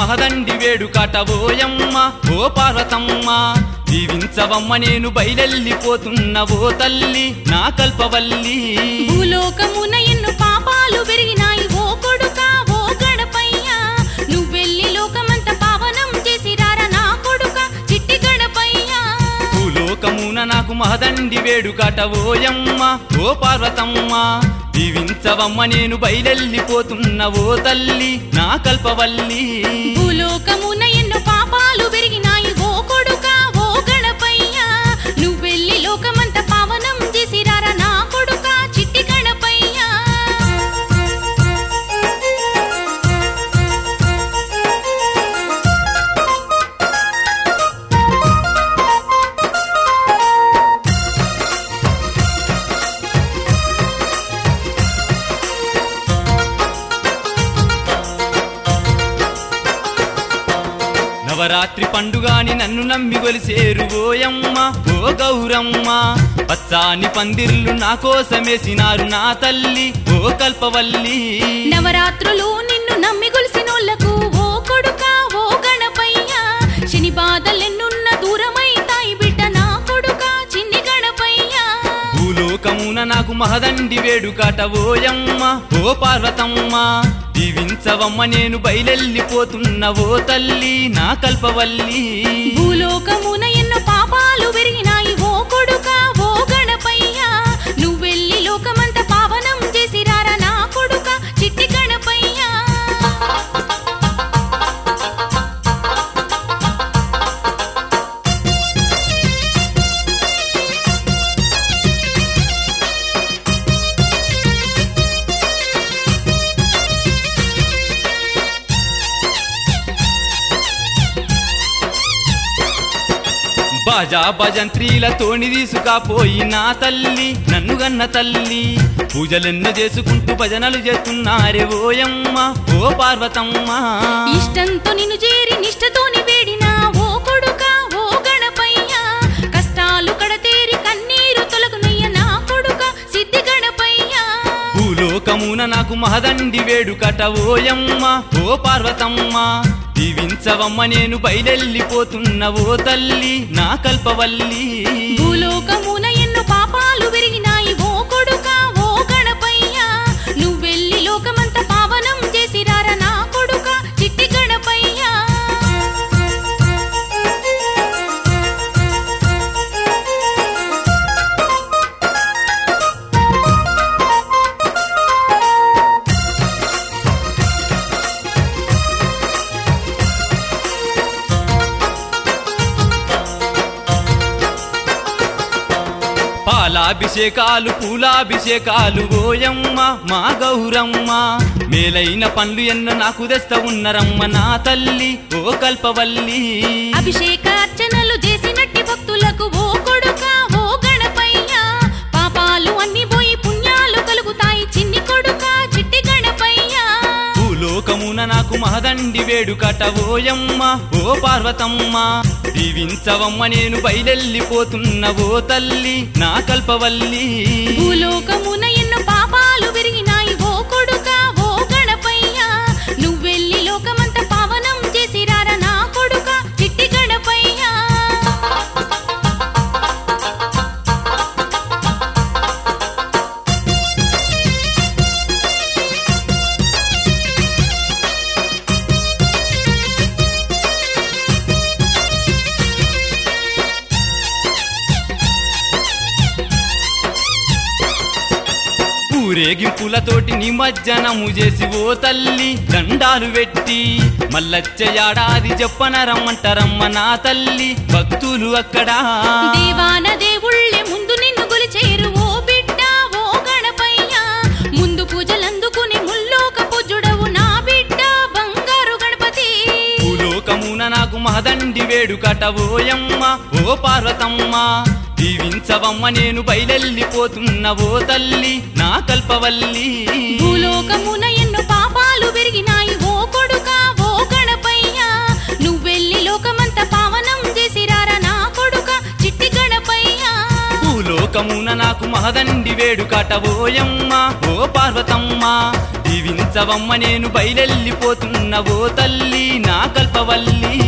మహదండి వేడుకట ఓయమ్మ ఓ పార్వతమ్మ దీవించవమ్మ నేను బయలెళ్ళిపోతున్న ఓ తల్లి నా కల్పవల్లి భూలోకమున ఎన్ను పాపాలు పెరిగినాయి ఓ కొడుక ఓ గణపయ్య నువ్వెళ్ళి లోకమంత పావనం చేసి రారా నా కొడుక చిట్టి గణపయ్య భూలోకమున నాకు మహదండి వేడుకట ఓయమ్మ ఓ పార్వతమ్మ దీవించవమ్మ నేను బయలెళ్ళిపోతున్న ఓ తల్లి నా కల్పవల్లి భూలోకమున ఎన్ను పాపాలు పెరిగినాయి ఓ కొడుక ఓ గణపయ్య నువ్వెళ్ళి లోకమంత పావనం చేసి రారా నా కొడుక చిట్టి గణపయ్య నవరాత్రి పండుగాని నన్ను నమ్మి గొలిసేరు ఓయమ్మ ఓ గౌరమ్మ పచ్చాని పందిర్లు నా కోసమేసినారు నా తల్లి ఓ కల్పవల్లి నవరాత్రులు నిన్ను నమ్మి గొలిసినోళ్లకు ఓ కొడుక ఓ గణపయ్య శని బాధలెన్నున్న దూరమైతాయి బిడ్డ నా కొడుక చిన్ని గణపయ్య భూలోకమున నాకు మహదండి వేడుకట ఓయమ్మ ఓ పార్వతమ్మ దీవించవమ్మ నేను బయలెళ్ళిపోతున్న ఓ తల్లి నా కల్పవల్లి భూలోకమున ఎన్నో పాపాలు పెరిగినాయి ఓ కొడుక ఓ గణపయ్య నువ్వెళ్ళి లోకమంత పావనం చేసి రారా నా కొడుక చిట్టి గణపయ్య బాజా భజంత్రీలతోని తీసుకపోయి నా తల్లి నన్ను గన్న తల్లి పూజలెన్నో చేసుకుంటూ భజనలు చేస్తున్నారే ఓయమ్మ ఓ పార్వతమ్మ ఇష్టంతో నిన్ను చేరి నిష్టతోని వేడినా ఓ కొడుక ఓ గణపయ్య కష్టాలు కడతేరి కన్నీరు తొలగునయ్య నా కొడుక సిద్ధి గణపయ్య భూలోకమున నాకు మహదండి వేడుకట ఓయమ్మ ఓ పార్వతమ్మ దీవించవమ్మ నేను బయలెళ్ళిపోతున్న ఓ తల్లి నా కల్పవల్లి భూలోకమున ఎన్నో పాపాలు పెరిగినాయి ఓ కొడుక ఓ గణపయ్య నువ్వెళ్ళి లోకమంత పావనం చేసి రారా నా కొడుక చిట్టి గణపయ్య పాలాభిషేకాలు పూలాభిషేకాలు ఓయమ్మ మా గౌరమ్మ మేలైన పండ్లు ఎన్నో నాకు తెస్త ఉన్నరమ్మ నా తల్లి ఓ కల్పవల్లి అభిషేక అర్చనలు చేసినట్టి భక్తులకు ఓ కొడుక ఓ గణపయ్య పాపాలు అన్ని పోయి పుణ్యాలు కలుగుతాయి చిన్ని కొడుక చిట్టి గణపయ్య భూలోకమున నాకు మహదండి వేడుకట ఓయమ్మ ఓ పార్వతమ్మ దీవించవమ్మ నేను బయలెళ్ళిపోతున్న ఓ తల్లి నా కల్పవల్లి భూలోకమున ఎన్నో పాపాలు పెరిగినాయి ఓ కొడుక ఓ గణపయ్య నువ్వెళ్ళి లోకమంత పావనం చేసి రారా నా కొడుక చిట్టి గణపయ్య ఊరేగింపులతోటి నిమజ్జనము చేసి ఓ తల్లి దండాలు పెట్టి మల్లచ్చ ఏడాది చెప్పన రమ్మంటారమ్మ నా తల్లి భక్తులు అక్కడా దేవాన దేవుళ్ళే ముందు నిన్ను గొలిచేరు ఓ బిడ్డ ఓ గణపయ్య ముందు పూజలందుకుని ముల్లోక పూజుడవు నా బిడ్డ బంగారు గణపతి భూలోకమున నాకు మహదండి వేడుకట ఓయమ్మ ఓ పార్వతమ్మ దీవించవమ్మ నేను బయలెళ్ళిపోతున్న ఓ తల్లి నా కల్పవల్లి భూలోకమున ఎన్నో పాపాలు పెరిగినాయి ఓ కొడుక ఓ గణపయ్య నువ్వెళ్ళి లోకమంత పావనం చేసి రారా నా కొడుక చిట్టి గణపయ్య భూలోకమున నాకు మహదండి వేడుకట ఓయమ్మ ఓ పార్వతమ్మ దీవించవమ్మ నేను బయలెళ్ళిపోతున్న ఓ తల్లి నా కల్ప తల్లి